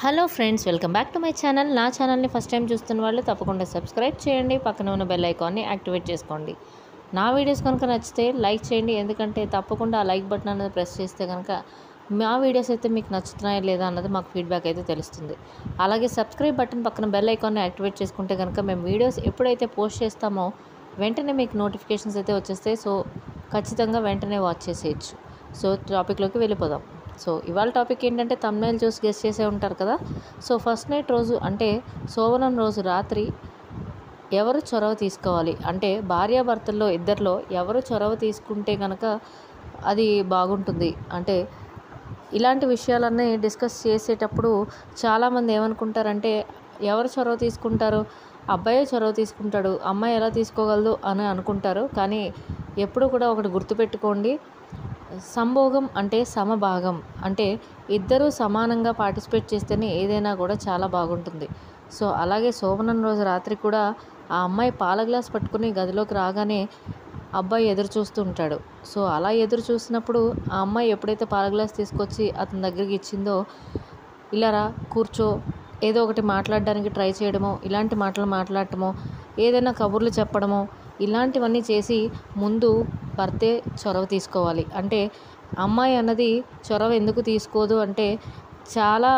hello friends welcome back to my channel నా ఛానల్ని first time చూస్తున్న వాళ్ళు తప్పకుండా సబ్స్క్రైబ్ చేయండి పక్కన ఉన్న బెల్ ఐకాన్ని యాక్టివేట్ చేసుకోండి నా వీడియోస్ కనుక నచ్చితే లైక్ చేయండి ఎందుకంటే తప్పకుండా ఆ లైక్ బటన్ అనేది ప్రెస్ చేస్తే కనుక మా వీడియోస్ అయితే మీకు నచ్చుతున్నాయా లేదా అన్నది మాకు ఫీడ్బ్యాక్ అయితే తెలుస్తుంది అలాగే సబ్స్క్రైబ్ బటన్ పక్కన బెల్ ఐకాన్ని యాక్టివేట్ చేసుకుంటే కనుక మేము వీడియోస్ ఎప్పుడైతే పోస్ట్ చేస్తామో వెంటనే మీకు నోటిఫికేషన్స్ అయితే వచ్చేస్తాయి సో ఖచ్చితంగా వెంటనే వాచ్ చేసేయచ్చు సో టాపిక్లోకి వెళ్ళిపోదాం సో ఇవాళ టాపిక్ ఏంటంటే తమ్నైల్ చూసి గెస్ట్ చేసే ఉంటారు కదా సో ఫస్ట్ నైట్ రోజు అంటే సోమనం రోజు రాత్రి ఎవరు చొరవ తీసుకోవాలి అంటే భార్యాభర్తల్లో ఇద్దరిలో ఎవరు చొరవ తీసుకుంటే కనుక అది బాగుంటుంది అంటే ఇలాంటి విషయాలన్నీ డిస్కస్ చేసేటప్పుడు చాలామంది ఏమనుకుంటారంటే ఎవరు చొరవ తీసుకుంటారు అబ్బాయే చొరవ తీసుకుంటాడు అమ్మాయి ఎలా తీసుకోగలదు అని అనుకుంటారు కానీ ఎప్పుడు కూడా ఒకటి గుర్తుపెట్టుకోండి సంభోగం అంటే సమభాగం అంటే ఇద్దరూ సమానంగా పార్టిసిపేట్ చేస్తేనే ఏదైనా కూడా చాలా బాగుంటుంది సో అలాగే శోభనం రోజు రాత్రి కూడా ఆ అమ్మాయి పాల గ్లాస్ పట్టుకుని గదిలోకి రాగానే అబ్బాయి ఎదురు చూస్తూ ఉంటాడు సో అలా ఎదురు చూసినప్పుడు ఆ అమ్మాయి ఎప్పుడైతే పాల గ్లాస్ తీసుకొచ్చి అతని దగ్గరికి ఇచ్చిందో ఇలా రా కూర్చో ఏదో ఒకటి మాట్లాడడానికి ట్రై చేయడమో ఇలాంటి మాటలు మాట్లాడటమో ఏదైనా కబుర్లు చెప్పడమో ఇలాంటివన్నీ చేసి ముందు భర్తే చొరవ తీసుకోవాలి అంటే అమ్మాయి అన్నది చొరవ ఎందుకు తీసుకోదు అంటే చాలా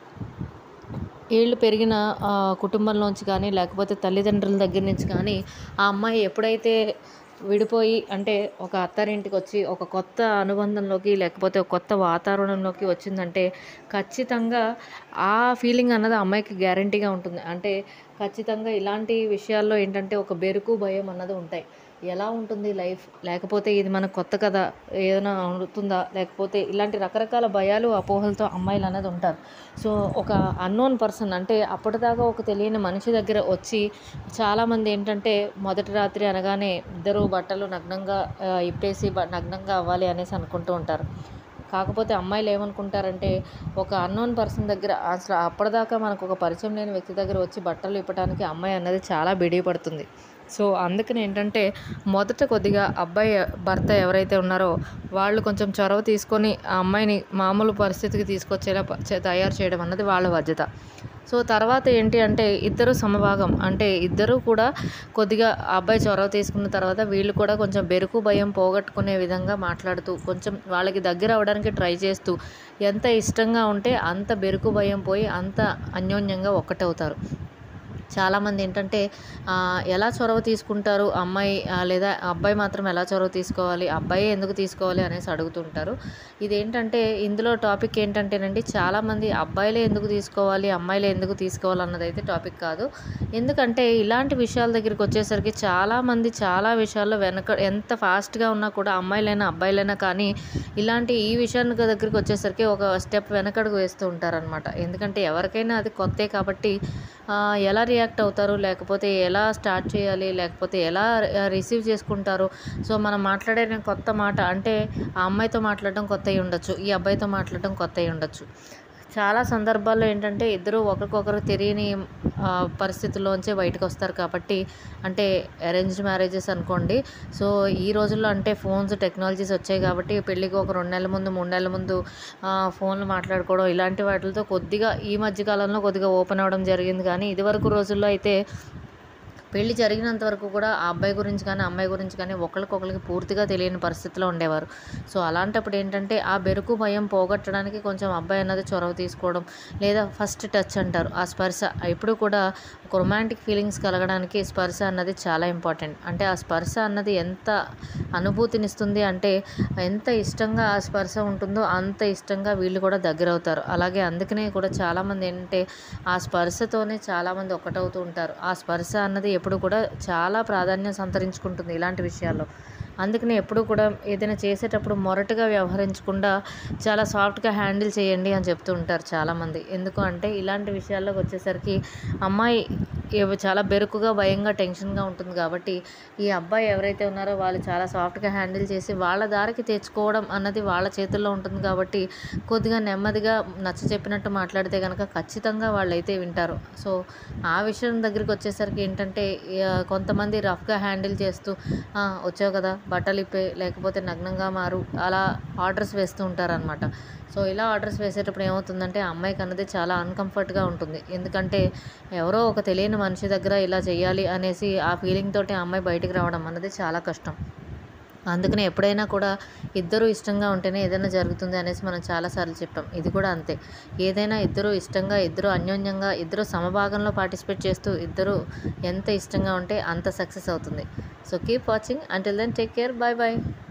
ఏళ్ళు పెరిగిన ఆ, కుటుంబంలోంచి కానీ లేకపోతే తల్లిదండ్రుల దగ్గర నుంచి కానీ ఆ అమ్మాయి ఎప్పుడైతే విడిపోయి అంటే ఒక అత్తారింటికి వచ్చి ఒక కొత్త అనుబంధంలోకి లేకపోతే ఒక కొత్త వాతావరణంలోకి వచ్చిందంటే ఖచ్చితంగా ఆ ఫీలింగ్ అన్నది ఆ అమ్మాయికి గ్యారంటీగా ఉంటుంది అంటే ఖచ్చితంగా ఇలాంటి విషయాల్లో ఏంటంటే ఒక బెరుకు భయం అన్నది ఉంటాయి ఎలా ఉంటుంది లైఫ్ లేకపోతే ఇది మనకు కొత్త కదా ఏదైనా అవుతుందా లేకపోతే ఇలాంటి రకరకాల భయాలు అపోహలతో అమ్మాయిలు అనేది ఉంటారు సో ఒక అన్నోన్ పర్సన్ అంటే అప్పటిదాకా ఒక తెలియని మనిషి దగ్గర వచ్చి చాలామంది ఏంటంటే మొదటి రాత్రి అనగానే ఇద్దరు బట్టలు నగ్నంగా ఆ, ఇప్పేసి బ- నగ్నంగా అవ్వాలి అనేసి అనుకుంటూ ఉంటారు కాకపోతే అమ్మాయిలు ఏమనుకుంటారంటే ఒక అన్నోన్ పర్సన్ దగ్గర అసలు అప్పటిదాకా మనకు ఒక పరిచయం లేని వ్యక్తి దగ్గర వచ్చి బట్టలు ఇప్పడానికి అమ్మాయి అన్నది చాలా బిడిపడుతుంది సో అందుకని ఏంటంటే మొదట కొద్దిగా అబ్బాయి భర్త ఎవరైతే ఉన్నారో వాళ్ళు కొంచెం చొరవ తీసుకొని ఆ అమ్మాయిని మామూలు పరిస్థితికి తీసుకొచ్చేలా ప- చే- తయారు చేయడం అన్నది వాళ్ళ బాధ్యత సో తర్వాత ఏంటి అంటే ఇద్దరు సమభాగం అంటే ఇద్దరు కూడా కొద్దిగా ఆ అబ్బాయి చొరవ తీసుకున్న తర్వాత వీళ్ళు కూడా కొంచెం బెరుకు భయం పోగొట్టుకునే విధంగా మాట్లాడుతూ కొంచెం వాళ్ళకి దగ్గర అవ్వడానికి ట్రై చేస్తూ ఎంత ఇష్టంగా ఉంటే అంత బెరుకు భయం పోయి అంత అన్యోన్యంగా ఒక్కటవుతారు చాలామంది ఏంటంటే ఆ, ఎలా చొరవ తీసుకుంటారు అమ్మాయి ఆ, లేదా అబ్బాయి మాత్రం ఎలా చొరవ తీసుకోవాలి అబ్బాయి ఎందుకు తీసుకోవాలి అనేసి అడుగుతుంటారు ఇదేంటంటే ఇందులో టాపిక్ ఏంటంటేనండి చాలామంది అబ్బాయిలే ఎందుకు తీసుకోవాలి అమ్మాయిలే ఎందుకు తీసుకోవాలి అన్నదైతే టాపిక్ కాదు ఎందుకంటే ఇలాంటి విషయాల దగ్గరికి వచ్చేసరికి చాలామంది చాలా విషయాల్లో వెనక ఎంత ఫాస్ట్గా ఉన్నా కూడా అమ్మాయిలైనా అబ్బాయిలైనా కానీ ఇలాంటి ఈ విషయానికి దగ్గరికి వచ్చేసరికి ఒక స్టెప్ వెనకడుగు వేస్తూ ఉంటారనమాట ఎందుకంటే ఎవరికైనా అది కొత్తే కాబట్టి ఆ, ఎలా రియాక్ట్ అవుతారు లేకపోతే ఎలా స్టార్ట్ చేయాలి లేకపోతే ఎలా రిసీవ్ చేసుకుంటారు సో మనం మాట్లాడే కొత్త మాట అంటే ఆ అమ్మాయితో మాట్లాడడం కొత్త అయి ఉండొచ్చు ఈ అబ్బాయితో మాట్లాడడం కొత్త అయి ఉండొచ్చు చాలా సందర్భాల్లో ఏంటంటే ఇద్దరు ఒకరికొకరు తెలియని ఆ, పరిస్థితుల్లోంచే బయటకు వస్తారు కాబట్టి అంటే అరేంజ్డ్ మ్యారేజెస్ అనుకోండి సో ఈ రోజుల్లో అంటే ఫోన్స్ టెక్నాలజీస్ వచ్చాయి కాబట్టి పెళ్ళికి ఒక రెండు నెలల ముందు మూడు నెలల ముందు ఆ, ఫోన్లు మాట్లాడుకోవడం ఇలాంటి వాటితో కొద్దిగా ఈ మధ్య కాలంలో కొద్దిగా ఓపెన్ అవ్వడం జరిగింది కానీ ఇదివరకు రోజుల్లో అయితే పెళ్లి జరిగినంత వరకు కూడా ఆ అబ్బాయి గురించి కానీ అమ్మాయి గురించి కానీ ఒకరికొకరికి పూర్తిగా తెలియని పరిస్థితిలో ఉండేవారు సో అలాంటప్పుడు ఏంటంటే ఆ బెరుకు భయం పోగొట్టడానికి కొంచెం అబ్బాయి అన్నది చొరవ తీసుకోవడం లేదా ఫస్ట్ టచ్ అంటారు ఆ స్పర్శ ఎప్పుడు కూడా ఒక రొమాంటిక్ ఫీలింగ్స్ కలగడానికి స్పర్శ అన్నది చాలా ఇంపార్టెంట్ అంటే ఆ స్పర్శ అన్నది ఎంత అనుభూతినిస్తుంది అంటే ఎంత ఇష్టంగా ఆ స్పర్శ ఉంటుందో అంత ఇష్టంగా వీళ్ళు కూడా దగ్గర అవుతారు అలాగే అందుకనే కూడా చాలామంది ఏంటంటే ఆ స్పర్శతోనే చాలామంది ఒకటవుతూ ఉంటారు ఆ స్పర్శ అన్నది ఎప్పుడు కూడా చాలా ప్రాధాన్యం సంతరించుకుంటుంది ఇలాంటి విషయాల్లో అందుకని ఎప్పుడు కూడా ఏదైనా చేసేటప్పుడు మొరటుగా వ్యవహరించకుండా చాలా సాఫ్ట్గా హ్యాండిల్ చేయండి అని చెప్తూ ఉంటారు చాలామంది ఎందుకు అంటే ఇలాంటి విషయాల్లోకి వచ్చేసరికి అమ్మాయి ఏవ- చాలా బెరుకుగా భయంగా టెన్షన్గా ఉంటుంది కాబట్టి ఈ అబ్బాయి ఎవరైతే ఉన్నారో వాళ్ళు చాలా సాఫ్ట్గా హ్యాండిల్ చేసి వాళ్ళ దారికి తెచ్చుకోవడం అన్నది వాళ్ళ చేతుల్లో ఉంటుంది కాబట్టి కొద్దిగా నెమ్మదిగా నచ్చ చెప్పినట్టు మాట్లాడితే కనుక ఖచ్చితంగా వాళ్ళైతే వింటారు సో ఆ విషయం దగ్గరికి వచ్చేసరికి ఏంటంటే ఆ, కొంతమంది రఫ్గా హ్యాండిల్ చేస్తూ "ఆ, వచ్చావు కదా బట్టలు ఇప్పే లేకపోతే నగ్నంగా మారు అలా ఆర్డర్స్ వేస్తూ ఉంటారనమాట సో ఇలా ఆర్డర్స్ వేసేటప్పుడు ఏమవుతుందంటే ఆ అమ్మాయికి అన్నది చాలా అన్కంఫర్ట్గా ఉంటుంది ఎందుకంటే ఎవరో ఒక తెలియని మనిషి దగ్గర ఇలా చేయాలి అనేసి ఆ ఫీలింగ్ తోటి ఆ అమ్మాయి బయటికి రావడం అన్నది చాలా కష్టం అందుకని ఎప్పుడైనా కూడా ఇద్దరు ఇష్టంగా ఉంటేనే ఏదైనా జరుగుతుంది అనేసి మనం చాలాసార్లు చెప్పాం ఇది కూడా అంతే ఏదైనా ఇద్దరు ఇష్టంగా ఇద్దరు అన్యోన్యంగా ఇద్దరు సమభాగంలో పార్టిసిపేట్ చేస్తూ ఇద్దరు ఎంత ఇష్టంగా ఉంటే అంత సక్సెస్ అవుతుంది so keep watching until then take care bye bye